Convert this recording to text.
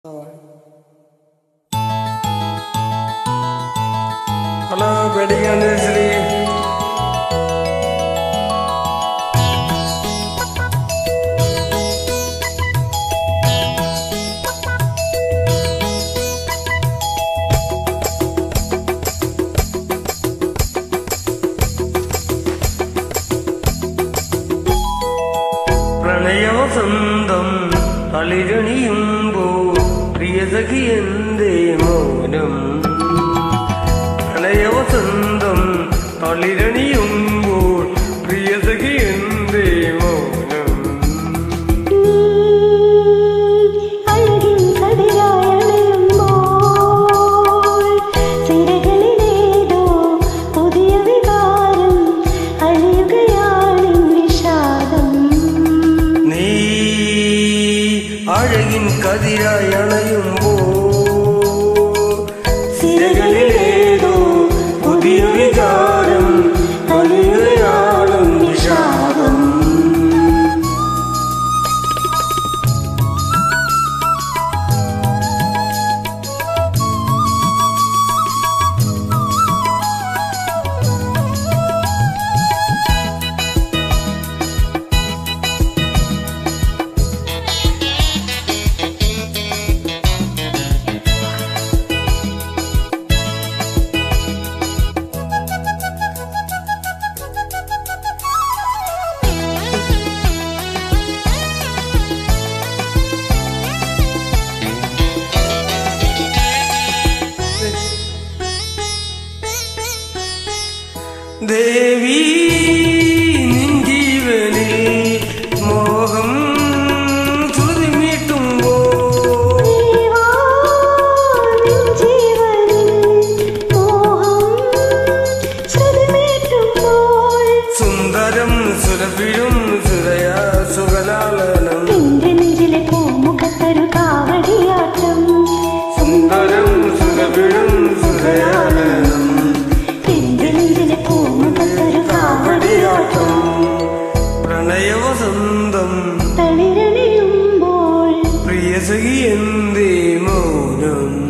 hello wedding anniversary പ്രണയവസന്തം അളിരണിയുമ്പോൾ പ്രിയസഖി എന്തേ മൗനം പ്രണയവസന്തം തളിരണിയുമ്പോൾ പ്രിയസഖി എന്തേ മൗനം അഴകിൻ കതിരായണയുമ്പോൾ സിരകളിലേതോ പുതിയ വികാരം അഴിയുകയാണ് വിഷാദം നീ അഴകിൻ കതിരായി അണയുമ്പോ സിരകളിലേതോ പുതിയ വികാരം അണിയുകയാണ് വിഷാദം ദേവി നിൻ ജീവനിൽ മോഹം ശ്രുതിമീട്ടുമ്പോ നിൻ ജീവനിൽ മോഹം ശ്രുതിമീട്ടുമ്പോൾ സുന്ദരം സുരഭിഴും സുരയാ സുഖലാളനം നിന്റെ നെഞ്ചിലെ പൂമുഖത്തൊരു കാവടിയാട്ടം സുന്ദരം സുരഭിഴും സുരയാളനം നിന്റെ നെഞ്ചിലെ പൂമുഖത്തൊരു കാവടിയാട്ടം പ്രണയവസന്തം തളിരണിയുമ്പോൾ പ്രിയസഖി എന്തേ മൗനം